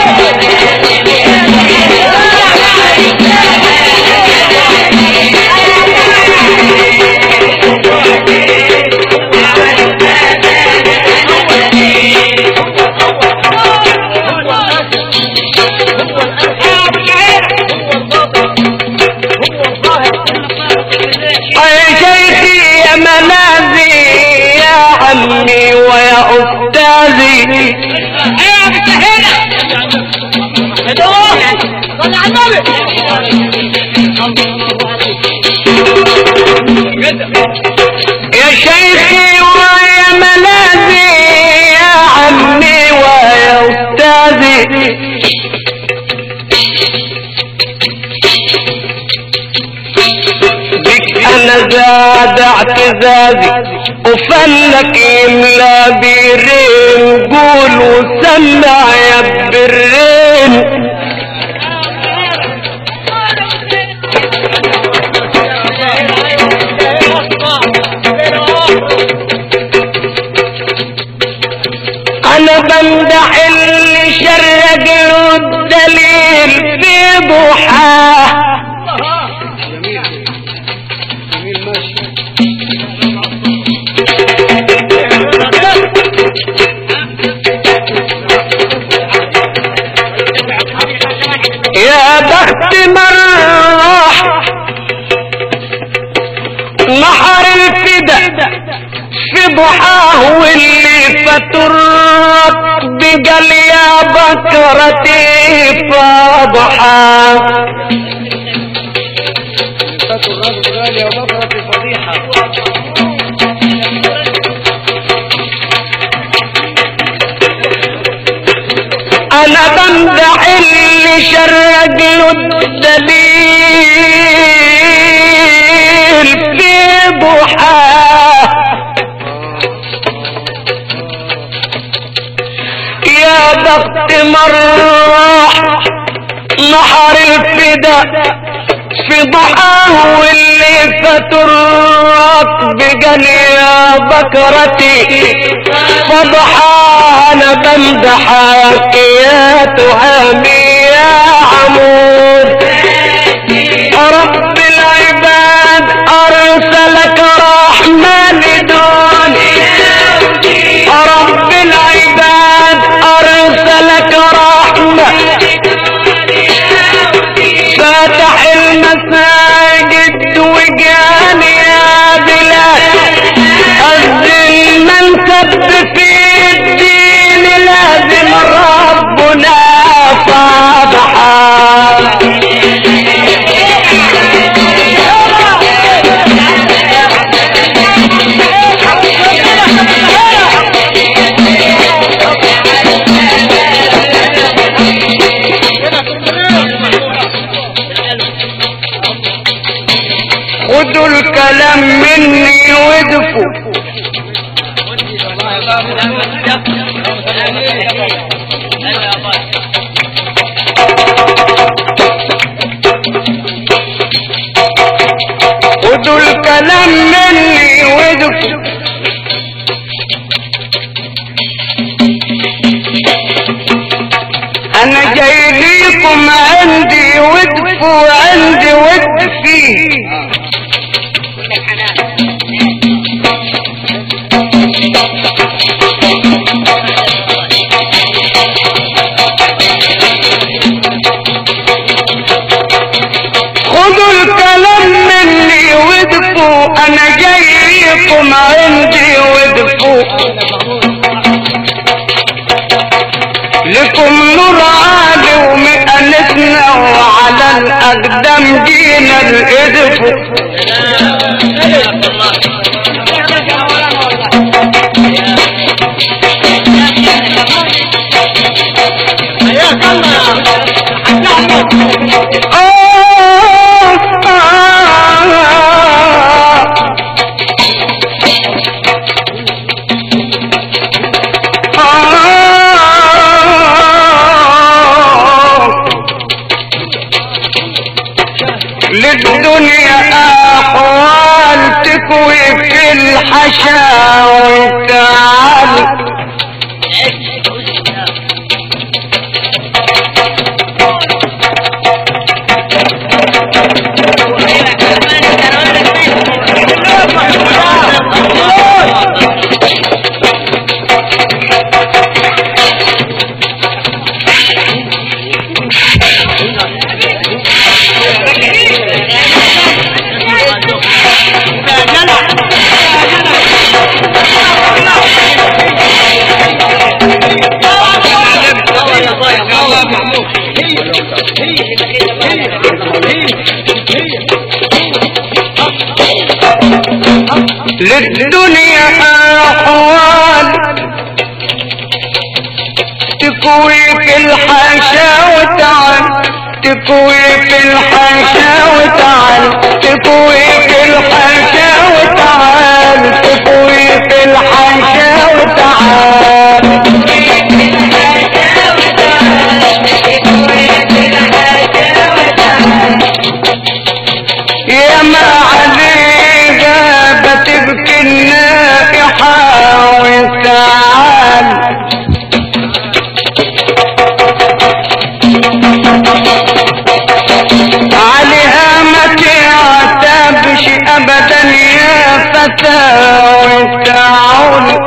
يا شيخي يا ملاذي يا عمي ويا أستاذي يا شيخي ويا ملاذي يا عمي ويا أستاذي بك انا زاد اعتزازي وفنك يملى بيرين قول وسمع يا برين انا بمدح اللي شرق له الدليل في ضحاه يا بخت من راح نحر الفدا في ضحاه واللي فترت بقل يا بكرتي فضحاه انا بمدح اللي شرق له الدليل في ضحاه يا بخت مرح نحر الفدا في ضحاه واللي فترك بقل يا بكرتي فضحى انا بمدحك يا تهامي يا عمود رب العباد ارسلك رحمن دوني رب العباد ارسلك رحمه فاتح المساجد وقال يا بلاد أذن من سب في الدين لازم ربنا فاضحا خدوا الكلام مني وادفوا خدوا الكلام مني وادفوا انا جاي ليكم عندي ودفوا عندي ود فيه خذوا الكلام مني ودفوا انا جايكم عندي ودفوا لكم نور عالي ومئنتنا وعلى الاقدام جينا الادفوا للدنيا احوال تكوي في الحشا وتعال للدنيا أحوال تكوي في الحاشا وتعال تكوي في الحاشا وتعال تكوي في الحاشا وتعال تكوي في الحاشا وتعال يا ما عليها بتبكي النائحة وتعال عليها ما تعتبش ابدا يا فتى وتعال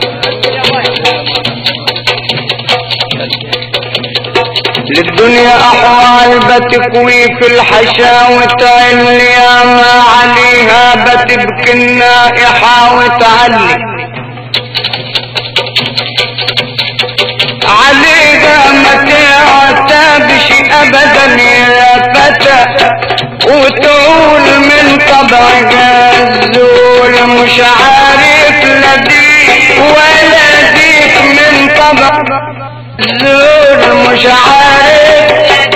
للدنيا احوال بتكوي في الحشا وتعل يا ما عليها بتبكي النائحة وتعلي عليها ما تعتبش ابدا يا فتى وتقول من طبع الزول مش عارف لا ديك ولا ديك من طبع الزول مش عارف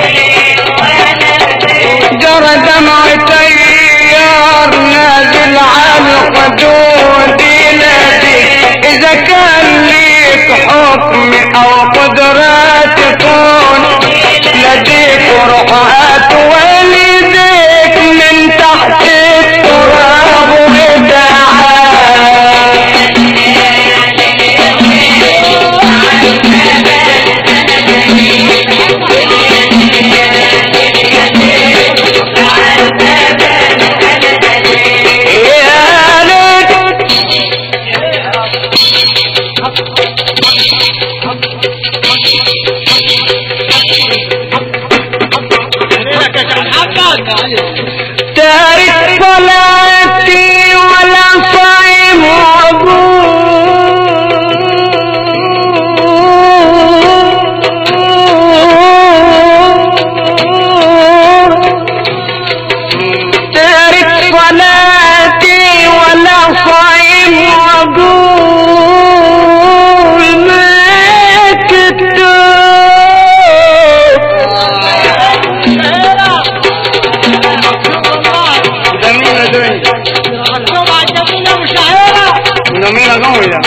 جرى دمع تيار نازل على الخدود ينادي اذا كان ليك حكم او قدرات تكون لديك روحات والديك من تحت التراب وتعال يا ليت تارك صلاتي ولا صايم تارك صلاتي ولا صايم وقول ما كتب جميلة دنيا جميلة قوية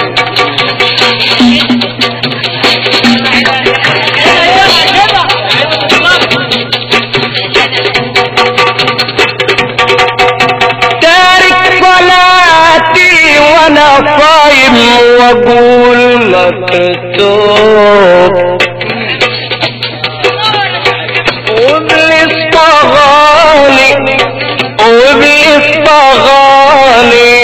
تارك صلاتي وانا صايم واقول لك توب وابليس طغالي وابليس طغالي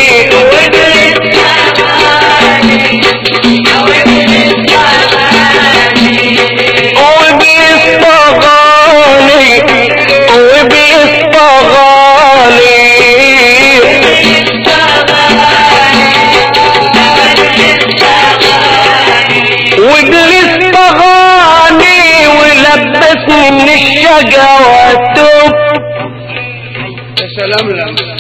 وابليس طغالي وابليس طغالي وابليس طغاني ولبسني من الشقا والتوب يا سلام لك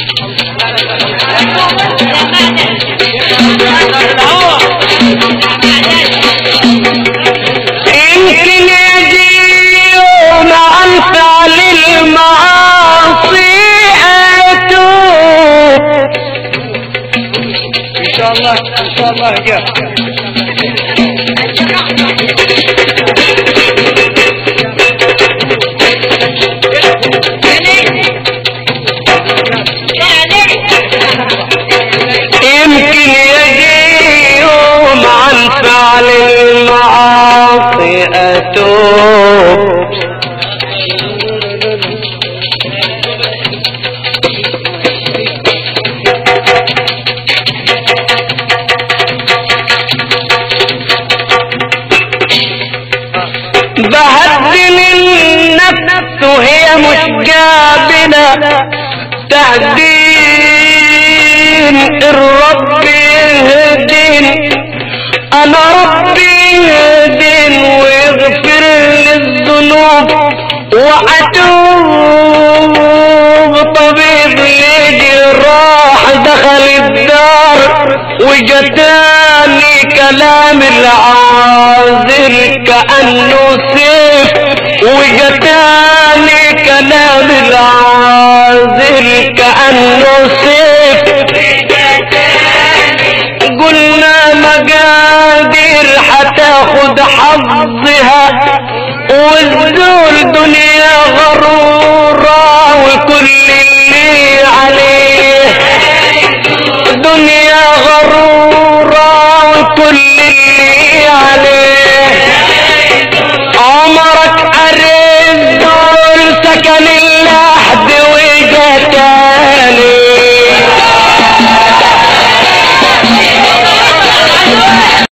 يمكن يجي يوم عن فعل المعاصي اتوب ان شاء الله ان شاء الله جاء يمكن يجي يوم عن فعل المعاصي اتوب بهدل النفس وهي مش قابلة تهدين الرب يهدين انا ربي يهدين ويغفر كلام العاذر كأنه سيف وجتاني كلام العاذر كأنه سيف قلنا مقادير حتاخد حظها والزمان